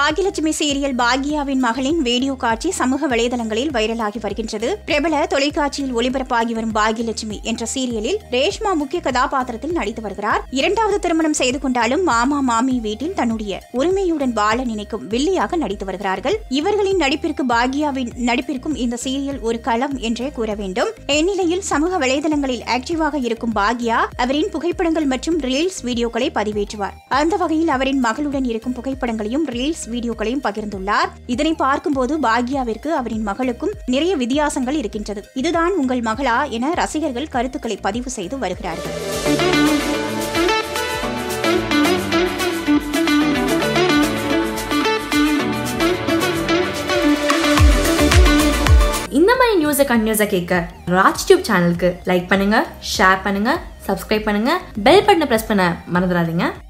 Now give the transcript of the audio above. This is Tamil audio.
பாகியலட்சுமி சீரியல் பாக்யாவின் மகளின் வீடியோ காட்சி சமூக வலைதளங்களில் வைரலாகி வருகின்றது பிரபல தொலைக்காட்சியில் ஒளிபரப்பாகி வரும் பாகியலட்சுமி என்ற சீரியலில் ரேஷ்மா முக்கிய கதாபாத்திரத்தில் நடித்து வருகிறார் இரண்டாவது திருமணம் செய்து கொண்டாலும் மாமா மாமி வீட்டில் தன்னுடைய உரிமையுடன் வாழ நினைக்கும் வில்லியாக நடித்து வருகிறார்கள் இவர்களின் நடிப்பிற்கு பாக்யாவின் நடிப்பிற்கும் இந்த சீரியல் ஒரு களம் என்றே கூற வேண்டும் இந்நிலையில் சமூக வலைதளங்களில் ஆக்டிவாக இருக்கும் பாக்யா அவரின் புகைப்படங்கள் மற்றும் ரீல்ஸ் வீடியோக்களை பதிவேற்றுவார் அந்த வகையில் அவரின் மகளுடன் இருக்கும் புகைப்படங்களையும் ரீல்ஸ் வீடியோக்களையும் பகிர்ந்துள்ளார் இதனை பார்க்கும்போது பாக்யாவிற்கு அவரின் மகளுக்கும் நிறைய வித்தியாசங்கள் இருக்கின்றது இதுதான் உங்கள் மகளா என ரசிகர்கள் கருத்துக்களை பதிவு செய்து வருகிறார்கள் இந்த மாதிரி நியூஸை கண்டினியூஸாக கேட்க ராஜ் டியூப் சேனலுக்கு லைக் பண்ணுங்க ஷேர் பண்ணுங்க சப்ஸ்கிரைப் பண்ணுங்க பெல் பட்டனை ப்ரெஸ் பண்ண மறந்துடாதீங்க